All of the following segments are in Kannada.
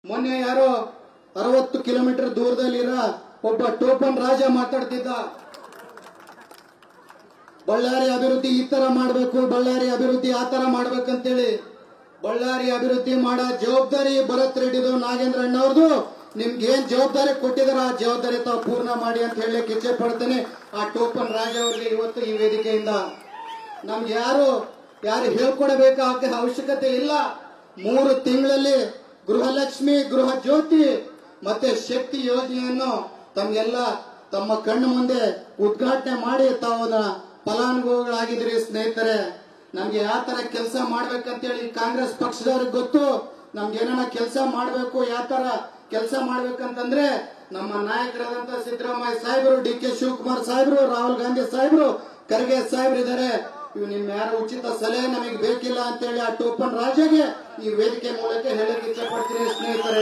ಮೊನ್ನೆ ಯಾರೋ ಅರವತ್ತು ಕಿಲೋಮೀಟರ್ ದೂರದಲ್ಲಿರ ಒಬ್ಬ ಟೋಪನ್ ರಾಜ ಮಾತಾಡ್ತಿದ್ದ ಬಳ್ಳಾರಿ ಅಭಿವೃದ್ಧಿ ಈ ತರ ಮಾಡಬೇಕು ಬಳ್ಳಾರಿ ಅಭಿವೃದ್ಧಿ ಆ ತರ ಮಾಡ್ಬೇಕಂತೇಳಿ ಬಳ್ಳಾರಿ ಅಭಿವೃದ್ಧಿ ಮಾಡೋ ಜವಾಬ್ದಾರಿ ಭರತ್ ರೆಡ್ಡಿದು ನಾಗೇಂದ್ರ ಅಣ್ಣವ್ರದು ನಿಮ್ಗೆ ಏನ್ ಜವಾಬ್ದಾರಿ ಕೊಟ್ಟಿದಾರ ಆ ಜವಾಬ್ದಾರಿ ತಾವು ಪೂರ್ಣ ಮಾಡಿ ಅಂತ ಹೇಳಲಿಕ್ಕೆ ಇಚ್ಛೆ ಪಡ್ತೇನೆ ಆ ಟೋಪನ್ ರಾಜ ಅವರಿಗೆ ಇವತ್ತು ಈ ವೇದಿಕೆಯಿಂದ ನಮ್ಗೆ ಯಾರು ಯಾರು ಹೇಳ್ಕೊಡಬೇಕಾದ ಅವಶ್ಯಕತೆ ಇಲ್ಲ ಮೂರು ತಿಂಗಳಲ್ಲಿ ಗೃಹಲಕ್ಷ್ಮಿ ಗೃಹ ಜ್ಯೋತಿ ಮತ್ತೆ ಶಕ್ತಿ ಯೋಜನೆಯನ್ನು ತಮ್ಗೆಲ್ಲ ತಮ್ಮ ಕಣ್ಣು ಮುಂದೆ ಉದ್ಘಾಟನೆ ಮಾಡಿ ತಾವು ಅದನ್ನ ಫಲಾನುಭವಿಗಳಾಗಿದ್ದೀರಿ ಸ್ನೇಹಿತರೆ ನಮ್ಗೆ ಯಾವ ತರ ಕೆಲಸ ಮಾಡ್ಬೇಕಂತೇಳಿ ಕಾಂಗ್ರೆಸ್ ಪಕ್ಷದವ್ರಿಗೆ ಗೊತ್ತು ನಮ್ಗೆ ಏನಾರ ಕೆಲಸ ಮಾಡ್ಬೇಕು ಯಾವ ತರ ಕೆಲಸ ಮಾಡ್ಬೇಕಂತಂದ್ರೆ ನಮ್ಮ ನಾಯಕರಾದಂತ ಸಿದ್ದರಾಮಯ್ಯ ಸಾಹೇಬರು ಡಿ ಕೆ ಶಿವಕುಮಾರ್ ಸಾಹೇಬರು ರಾಹುಲ್ ಗಾಂಧಿ ಸಾಹೇಬರು ಖರ್ಗೆ ಸಾಹೇಬ್ರು ಇದಾರೆ ಇವ್ ನಿಮ್ ಯಾರ ಉಚಿತ ಸಲಹೆ ನಮಗೆ ಬೇಕಿಲ್ಲ ಅಂತೇಳಿ ಆ ಟೋಪನ್ ರಾಜಗೆ ಈ ವೇದಿಕೆ ಮೂಲಕ ಹೇಳಕ್ ಇಚ್ಛೆ ಪಡ್ತೀನಿ ಸ್ನೇಹಿತರೆ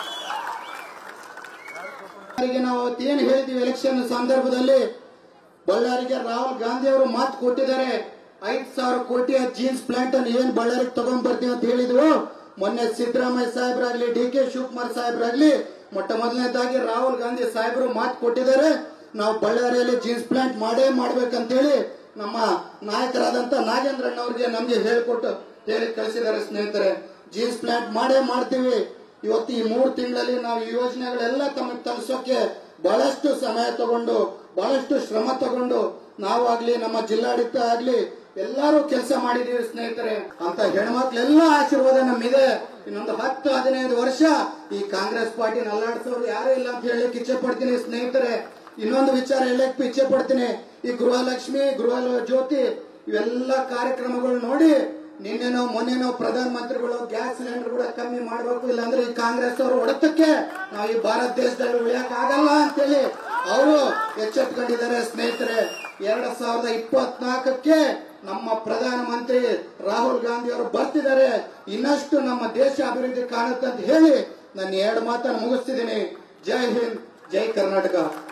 ಬಳ್ಳಾರಿಗೆ ನಾವು ಅವತ್ತೇನು ಹೇಳ್ತೀವಿ ಎಲೆಕ್ಷನ್ ಸಂದರ್ಭದಲ್ಲಿ ಬಳ್ಳಾರಿಗೆ ರಾಹುಲ್ ಗಾಂಧಿ ಅವರು ಮಾತು ಕೊಟ್ಟಿದ್ದಾರೆ ಐದ್ ಸಾವಿರ ಕೋಟಿಯ ಜೀನ್ಸ್ ಪ್ಲಾಂಟ್ ಅನ್ನು ಏನ್ ಬಳ್ಳಾರಿಗೆ ತಗೊಂಡ್ ಬರ್ತೀವಿ ಅಂತ ಹೇಳಿದ್ವು ಮೊನ್ನೆ ಸಿದ್ದರಾಮಯ್ಯ ಸಾಹೇಬ್ರಾಗ್ಲಿ ಡಿ ಕೆ ಶಿವಕುಮಾರ್ ಸಾಹೇಬ್ರಾಗ್ಲಿ ಮೊಟ್ಟ ಮೊದಲನೇದಾಗಿ ರಾಹುಲ್ ಗಾಂಧಿ ಸಾಹೇಬರು ಮಾತು ಕೊಟ್ಟಿದ್ದಾರೆ ನಾವು ಬಳ್ಳಾರಿಯಲ್ಲಿ ಜೀನ್ಸ್ ಪ್ಲಾಂಟ್ ಮಾಡೇ ಮಾಡ್ಬೇಕಂತೇಳಿ ನಮ್ಮ ನಾಯಕರಾದಂತ ನಾಗೇಂದ್ರಣ್ಣವ್ರಿಗೆ ನಮ್ಗೆ ಹೇಳ್ಕೊಟ್ಟು ಹೇಳಿ ಕಳಿಸಿದ್ದಾರೆ ಸ್ನೇಹಿತರೆ ಜೀನ್ಸ್ ಪ್ಲಾಂಟ್ ಮಾಡೇ ಮಾಡ್ತೀವಿ ಇವತ್ತು ಈ ಮೂರು ತಿಂಗಳಲ್ಲಿ ನಾವು ಈ ಯೋಜನೆಗಳೆಲ್ಲ ತಮಗೆ ತಲುಪಿಸೋಕೆ ಬಹಳಷ್ಟು ಸಮಯ ತಗೊಂಡು ಬಹಳಷ್ಟು ಶ್ರಮ ತಗೊಂಡು ನಾವಾಗ್ಲಿ ನಮ್ಮ ಜಿಲ್ಲಾಡಳಿತ ಆಗ್ಲಿ ಎಲ್ಲರೂ ಕೆಲಸ ಮಾಡಿದೀವಿ ಸ್ನೇಹಿತರೆ ಅಂತ ಹೆಣ್ಮಕ್ಳೆಲ್ಲ ಆಶೀರ್ವಾದ ನಮ್ಮಿದೆ ಇನ್ನೊಂದು ಹತ್ತು ಹದಿನೈದು ವರ್ಷ ಈ ಕಾಂಗ್ರೆಸ್ ಪಾರ್ಟಿ ನಲ್ಲಾಡ್ಸೋರು ಯಾರು ಇಲ್ಲ ಅಂತ ಹೇಳಲಿಕ್ಕೆ ಇಚ್ಛೆ ಪಡ್ತೀನಿ ಸ್ನೇಹಿತರೆ ಇನ್ನೊಂದು ವಿಚಾರ ಹೇಳಕ್ ಇಚ್ಛೆ ಪಡ್ತೀನಿ ಈ ಗೃಹಲಕ್ಷ್ಮಿ ಗೃಹ ಜ್ಯೋತಿ ಇವೆಲ್ಲ ಕಾರ್ಯಕ್ರಮಗಳು ನೋಡಿ ನಿನ್ನೆನೋ ಮೊನ್ನೆನೋ ಪ್ರಧಾನ ಮಂತ್ರಿಗಳು ಗ್ಯಾಸ್ ಸಿಲಿಂಡರ್ ಕೂಡ ಕಮ್ಮಿ ಮಾಡಬೇಕು ಇಲ್ಲಾಂದ್ರೆ ಈ ಕಾಂಗ್ರೆಸ್ ಅವರು ಹೊಡೆತಕ್ಕೆ ನಾವು ಈ ಭಾರತ ದೇಶದಲ್ಲಿ ಉಳಿಯಕ್ ಆಗಲ್ಲ ಅಂತೇಳಿ ಅವರು ಎಚ್ಚೆತ್ಕೊಂಡಿದ್ದಾರೆ ಸ್ನೇಹಿತರೆ ಎರಡ್ ಸಾವಿರದ ಇಪ್ಪತ್ನಾಲ್ಕಕ್ಕೆ ನಮ್ಮ ಪ್ರಧಾನ ಮಂತ್ರಿ ರಾಹುಲ್ ಗಾಂಧಿ ಅವರು ಬರ್ತಿದ್ದಾರೆ ಇನ್ನಷ್ಟು ನಮ್ಮ ದೇಶ ಅಭಿವೃದ್ಧಿ ಕಾಣುತ್ತೆ ಅಂತ ಹೇಳಿ ನಾನು ಎರಡು ಮಾತನ್ನು ಮುಗಿಸ್ತಿದ್ದೀನಿ ಜೈ ಹಿಂದ್ ಜೈ ಕರ್ನಾಟಕ